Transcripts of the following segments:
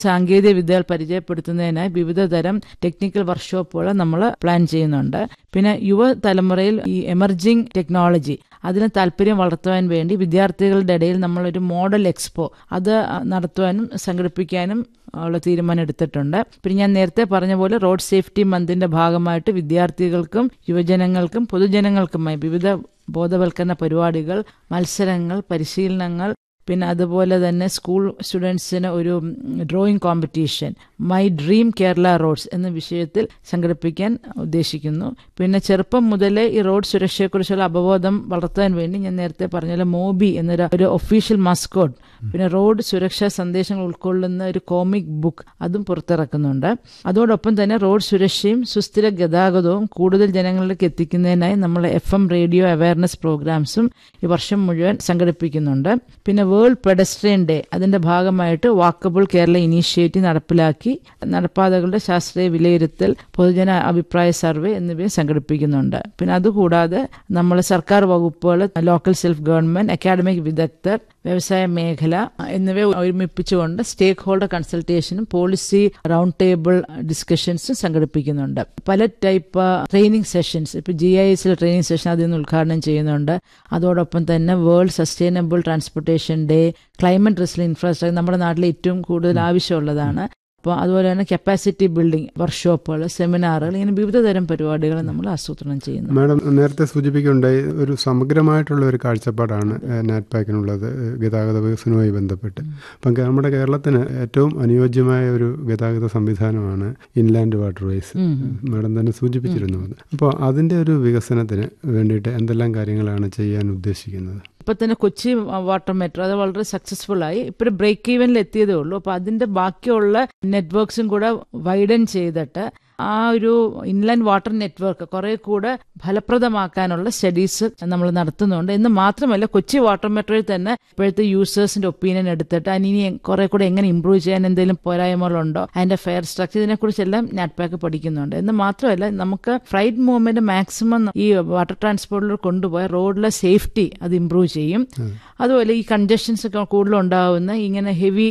സാങ്കേതിക വിദ്യകൾ പരിചയപ്പെടുത്തുന്നതിനായി വിവിധ തരം ടെക്നിക്കൽ വർക്ക്ഷോപ്പുകൾ നമ്മൾ പ്ലാൻ ചെയ്യുന്നുണ്ട് പിന്നെ യുവതലമുറയിൽ ഈ എമർജിംഗ് ടെക്നോളജി അതിന് താല്പര്യം വളർത്തുവാൻ വേണ്ടി വിദ്യാർത്ഥികളുടെ ഇടയിൽ നമ്മളൊരു മോഡൽ എക്സ്പോ അത് നടത്തുവാനും സംഘടിപ്പിക്കാനും ഉള്ള തീരുമാനം എടുത്തിട്ടുണ്ട് പിന്നെ ഞാൻ നേരത്തെ പറഞ്ഞ പോലെ റോഡ് സേഫ്റ്റി മന്തിന്റെ ഭാഗമായിട്ട് വിദ്യാർത്ഥികൾക്കും യുവജനങ്ങൾക്കും പൊതുജനങ്ങൾക്കുമായി വിവിധ ബോധവൽക്കരണ പരിപാടികൾ മത്സരങ്ങൾ പരിശീലനങ്ങൾ പിന്നെ അതുപോലെ തന്നെ സ്കൂൾ സ്റ്റുഡൻസിന് ഒരു drawing competition my dream Kerala roads എന്ന വിഷയത്തിൽ സംഘടിപ്പിക്കാൻ ഉദ്ദേശിക്കുന്നു പിന്നെ ചെറുപ്പം മുതലേ ഈ റോഡ് സുരക്ഷയെക്കുറിച്ചുള്ള അവബോധം വളർത്താൻ വേണ്ടി ഞാൻ നേരത്തെ പറഞ്ഞ മോബി എന്നൊരു ഒരു ഒഫീഷ്യൽ മസ്കോട്ട് പിന്നെ റോഡ് സുരക്ഷാ സന്ദേശങ്ങൾ ഉൾക്കൊള്ളുന്ന ഒരു കോമിക് ബുക്ക് അതും പുറത്തിറക്കുന്നുണ്ട് അതോടൊപ്പം തന്നെ റോഡ് സുരക്ഷയും സുസ്ഥിര ഗതാഗതവും കൂടുതൽ ജനങ്ങളിലേക്ക് എത്തിക്കുന്നതിനായി നമ്മൾ എഫ് എം റേഡിയോ അവയർനെസ് പ്രോഗ്രാംസും ഈ വർഷം മുഴുവൻ സംഘടിപ്പിക്കുന്നുണ്ട് പിന്നെ വേൾഡ് പെഡസ്ട്രിയൻ ഡേ അതിന്റെ ഭാഗമായിട്ട് വാക്കബിൾ കേരള ഇനീഷ്യേറ്റീവ് നടപ്പിലാക്കി നടപ്പാതകളുടെ ശാസ്ത്രീയ വിലയിരുത്തൽ പൊതുജന അഭിപ്രായ സർവേ എന്നിവയും സംഘടിപ്പിക്കുന്നുണ്ട് പിന്നെ അതുകൂടാതെ നമ്മൾ സർക്കാർ വകുപ്പുകൾ ലോക്കൽ സെൽഫ് ഗവൺമെന്റ് അക്കാഡമിക് വിദഗ്ധർ വ്യവസായ മേഖല എന്നിവ ഒരുമിപ്പിച്ചുകൊണ്ട് സ്റ്റേക്ക് ഹോൾഡർ കൺസൾട്ടേഷനും പോളിസി റൗണ്ട് ടേബിൾ ഡിസ്കഷൻസും സംഘടിപ്പിക്കുന്നുണ്ട് പല ടൈപ്പ് ട്രെയിനിങ് സെഷൻസ് ഇപ്പൊ ജി ഐ എസിൽ ട്രെയിനിങ് സെഷൻ അതിൽ നിന്ന് ഉദ്ഘാടനം ചെയ്യുന്നുണ്ട് അതോടൊപ്പം തന്നെ world sustainable transportation day climate resilient infrastructure നമ്മുടെ നാട്ടിൽ ഏറ്റവും കൂടുതൽ ആവശ്യമുള്ളതാണ് അപ്പോൾ അതുപോലെ തന്നെ കപ്പാസിറ്റി ബിൽഡിംഗ് വർക്ക്ഷോപ്പുകൾ സെമിനാറുകൾ ഇങ്ങനെ വിവിധ തരം പരിപാടികൾ നമ്മൾ ആസൂത്രണം ചെയ്യുന്നു മാഡം നേരത്തെ സൂചിപ്പിക്കുകയുണ്ടായി ഒരു സമഗ്രമായിട്ടുള്ള ഒരു കാഴ്ചപ്പാടാണ് നാറ്റ് പാക്കിനുള്ളത് ഗതാഗത വികസനവുമായി ബന്ധപ്പെട്ട് അപ്പം നമ്മുടെ കേരളത്തിന് ഏറ്റവും അനുയോജ്യമായ ഒരു ഗതാഗത സംവിധാനമാണ് ഇൻലാൻഡ് വാട്ടർ വേസ് മാഡം തന്നെ സൂചിപ്പിച്ചിരുന്നു അത് അപ്പോൾ അതിൻ്റെ ഒരു വികസനത്തിന് വേണ്ടിയിട്ട് എന്തെല്ലാം കാര്യങ്ങളാണ് ചെയ്യാൻ ഉദ്ദേശിക്കുന്നത് ഇപ്പൊ തന്നെ കൊച്ചി വാട്ടർ മെട്രോ അത് വളരെ സക്സസ്ഫുൾ ആയി ഇപ്പൊ ബ്രേക്ക് ഈവനിൽ എത്തിയതേ ഉള്ളൂ അപ്പൊ അതിന്റെ ബാക്കിയുള്ള നെറ്റ്വർക്ക്സും കൂടെ വൈഡൻ ചെയ്തിട്ട് ആ ഒരു ഇൻലാൻഡ് വാട്ടർ നെറ്റ്വർക്ക് കുറെ കൂടെ ഫലപ്രദമാക്കാനുള്ള സ്റ്റഡീസ് നമ്മൾ നടത്തുന്നുണ്ട് എന്ന് മാത്രമല്ല കൊച്ചി വാട്ടർ മെട്രോയിൽ തന്നെ ഇപ്പോഴത്തെ യൂസേഴ്സിന്റെ ഒപ്പീനിയൻ എടുത്തിട്ട് അതിനി കുറെ കൂടെ എങ്ങനെ ഇമ്പ്രൂവ് ചെയ്യാൻ എന്തെങ്കിലും പോരായ്മകളുണ്ടോ അതിന്റെ ഫെയർ സ്ട്രക്ചർ ഇതിനെക്കുറിച്ചെല്ലാം നാറ്റ്പാക്ക് പഠിക്കുന്നുണ്ട് എന്ന് മാത്രമല്ല നമുക്ക് ഫ്ലൈറ്റ് മൂവ്മെന്റ് മാക്സിമം ഈ വാട്ടർ ട്രാൻസ്പോർട്ടിൽ കൊണ്ടുപോയ റോഡിലെ സേഫ്റ്റി അത് ഇമ്പ്രൂവ് ചെയ്യും അതുപോലെ ഈ കൺജഷൻസ് ഒക്കെ കൂടുതൽ ഉണ്ടാവുന്ന ഇങ്ങനെ ഹെവി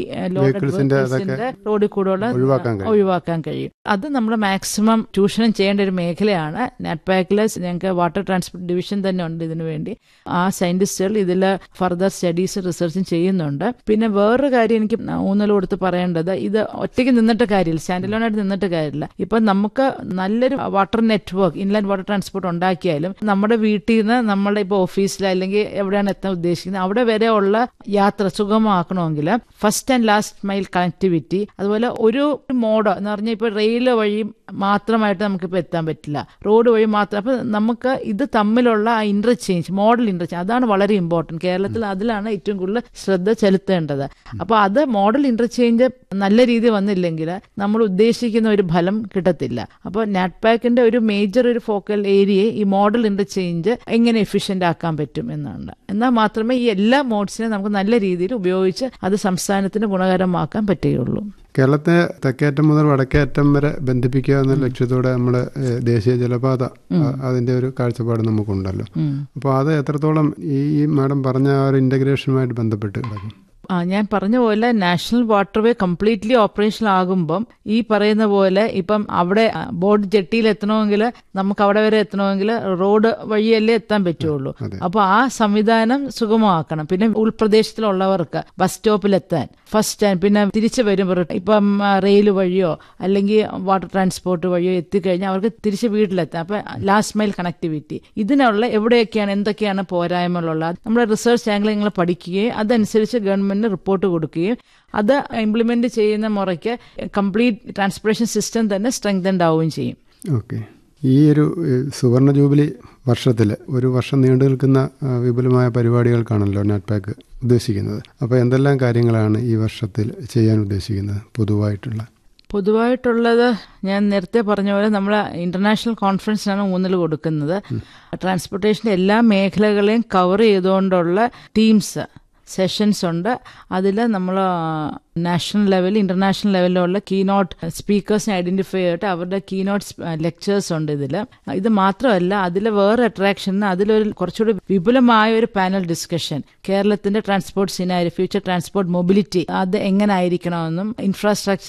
ലോഡഡ് റോഡിൽ കൂടെ ഒഴിവാക്കാൻ കഴിയും അത് നമ്മൾ മാക്സിമം ചൂഷണം ചെയ്യേണ്ട ഒരു മേഖലയാണ് നാറ്റ്പാക്കിൽ ഞങ്ങൾക്ക് വാട്ടർ ട്രാൻസ്പോർട്ട് ഡിവിഷൻ തന്നെ ഉണ്ട് ഇതിനു വേണ്ടി ആ സയന്റിസ്റ്റുകൾ ഇതിൽ ഫർദർ സ്റ്റഡീസ് റിസർച്ചും ചെയ്യുന്നുണ്ട് പിന്നെ വേറൊരു കാര്യം എനിക്ക് ഊന്നൽ കൊടുത്ത് പറയേണ്ടത് ഇത് ഒറ്റയ്ക്ക് നിന്നിട്ട് കാര്യമില്ല സ്റ്റാൻഡ് ആയിട്ട് നിന്നിട്ട് കാര്യമില്ല ഇപ്പൊ നമുക്ക് നല്ലൊരു water network inland water transport ഉണ്ടാക്കിയാലും നമ്മുടെ വീട്ടിൽ നിന്ന് നമ്മുടെ ഇപ്പോൾ ഓഫീസിൽ അല്ലെങ്കിൽ എവിടെയാണ് എത്താൻ ഉദ്ദേശിക്കുന്നത് അവിടെ വരെ ഉള്ള യാത്ര സുഗമമാക്കണമെങ്കിൽ first and last mile connectivity അതുപോലെ ഒരു മോഡ് എന്ന് പറഞ്ഞാൽ ഇപ്പോൾ റെയിൽ വഴി മാത്രമായിട്ട് നമുക്കിപ്പോൾ എത്താൻ പറ്റില്ല റോഡ് വഴി മാത്രം അപ്പൊ നമുക്ക് ഇത് തമ്മിലുള്ള ആ ഇന്റർചേഞ്ച് മോഡൽ ഇന്റർചേഞ്ച് അതാണ് വളരെ ഇമ്പോർട്ടൻറ്റ് കേരളത്തിൽ അതിലാണ് ഏറ്റവും കൂടുതൽ ശ്രദ്ധ ചെലുത്തേണ്ടത് അപ്പോൾ അത് മോഡൽ ഇന്റർചേഞ്ച് നല്ല രീതിയിൽ വന്നില്ലെങ്കിൽ നമ്മൾ ഉദ്ദേശിക്കുന്ന ഒരു ഫലം കിട്ടത്തില്ല അപ്പോൾ നാറ്റ്പാക്കിന്റെ ഒരു മേജർ ഒരു ഫോക്കൽ ഏരിയയെ ഈ മോഡൽ ഇന്റർചേഞ്ച് എങ്ങനെ എഫിഷ്യന്റ് ആക്കാൻ പറ്റും എന്നാണ് എന്നാൽ മാത്രമേ ഈ എല്ലാ മോഡ്സിനെ നമുക്ക് നല്ല രീതിയിൽ ഉപയോഗിച്ച് അത് സംസ്ഥാനത്തിന് ഗുണകരമാക്കാൻ പറ്റുകയുള്ളൂ കേരളത്തെ തെക്കേറ്റം മുതൽ വടക്കേറ്റം വരെ ബന്ധിപ്പിക്കുക എന്ന ലക്ഷ്യത്തോടെ നമ്മുടെ ദേശീയ ജലപാത അതിന്റെ ഒരു കാഴ്ചപ്പാട് നമുക്കുണ്ടല്ലോ അപ്പോൾ അത് എത്രത്തോളം ഈ മാഡം പറഞ്ഞ ആ ഒരു ഇന്റഗ്രേഷനുമായിട്ട് ബന്ധപ്പെട്ട് കിടക്കും ആ ഞാൻ പറഞ്ഞ പോലെ നാഷണൽ വാട്ടർവേ കംപ്ലീറ്റ്ലി ഓപ്പറേഷണൽ ആകുമ്പം ഈ പറയുന്ന പോലെ ഇപ്പം അവിടെ ബോർഡ് ജെട്ടിയിൽ എത്തണമെങ്കിൽ നമുക്ക് അവിടെ വരെ എത്തണമെങ്കിൽ റോഡ് വഴിയല്ലേ എത്താൻ പറ്റുള്ളൂ അപ്പൊ ആ സംവിധാനം സുഗമമാക്കണം പിന്നെ ഉൾപ്രദേശത്തിലുള്ളവർക്ക് ബസ് സ്റ്റോപ്പിൽ എത്താൻ ഫസ്റ്റ് ടൈം പിന്നെ തിരിച്ചു വരുമ്പോൾ ഇപ്പം റെയിൽ വഴിയോ അല്ലെങ്കിൽ വാട്ടർ ട്രാൻസ്പോർട്ട് വഴിയോ എത്തിക്കഴിഞ്ഞാൽ അവർക്ക് തിരിച്ച് വീട്ടിലെത്താം അപ്പൊ ലാസ്റ്റ് മൈൽ കണക്ടിവിറ്റി ഇതിനുള്ള എവിടെയൊക്കെയാണ് എന്തൊക്കെയാണ് പോരായ്മകളുള്ളത് നമ്മുടെ റിസർച്ച് ആംഗിൾ നിങ്ങൾ പഠിക്കുകയും അതനുസരിച്ച് ഗവൺമെന്റ് റിപ്പോർട്ട് കൊടുക്കുകയും അത് ഇംപ്ലിമെന്റ് ചെയ്യുന്ന മുറയ്ക്ക് കംപ്ലീറ്റ് ട്രാൻസ്പോർട്ടേഷൻ സിസ്റ്റം തന്നെ സ്ട്രെങ്തൻഡ് ആവുകയും ചെയ്യും ഓക്കെ ഈ ഒരു സുവർണ ജൂബിലി വർഷത്തിൽ ഒരു വർഷം നീണ്ടു നിൽക്കുന്ന വിപുലമായ പരിപാടികൾക്കാണല്ലോ നാറ്റ്പാക്ക് ഉദ്ദേശിക്കുന്നത് അപ്പോൾ എന്തെല്ലാം കാര്യങ്ങളാണ് ഈ വർഷത്തിൽ ചെയ്യാൻ ഉദ്ദേശിക്കുന്നത് പൊതുവായിട്ടുള്ള പൊതുവായിട്ടുള്ളത് ഞാൻ നേരത്തെ പറഞ്ഞ പോലെ നമ്മൾ ഇന്റർനാഷണൽ കോൺഫറൻസിനാണ് ഊന്നൽ കൊടുക്കുന്നത് ട്രാൻസ്പോർട്ടേഷന്റെ എല്ലാ മേഖലകളെയും കവർ ചെയ്തുകൊണ്ടുള്ള ടീംസ് സെഷൻസ് ഉണ്ട് അതിൽ നമ്മൾ നാഷണൽ ലെവൽ ഇന്റർനാഷണൽ ലെവലിലുള്ള കീനോട്ട് സ്പീക്കേഴ്സിനെ ഐഡന്റിഫൈ ചെയ്തിട്ട് അവരുടെ കീനോട്ട് ലെക്ചേഴ്സ് ഉണ്ട് ഇതിൽ ഇത് മാത്രമല്ല അതിൽ വേറെ അട്രാക്ഷൻ അതിലൊരു കുറച്ചുകൂടി വിപുലമായ ഒരു പാനൽ ഡിസ്കഷൻ കേരളത്തിന്റെ transport scenario future transport mobility അത് എങ്ങനെ ആയിരിക്കണമെന്നും ഇൻഫ്രാസ്ട്രക്ചർ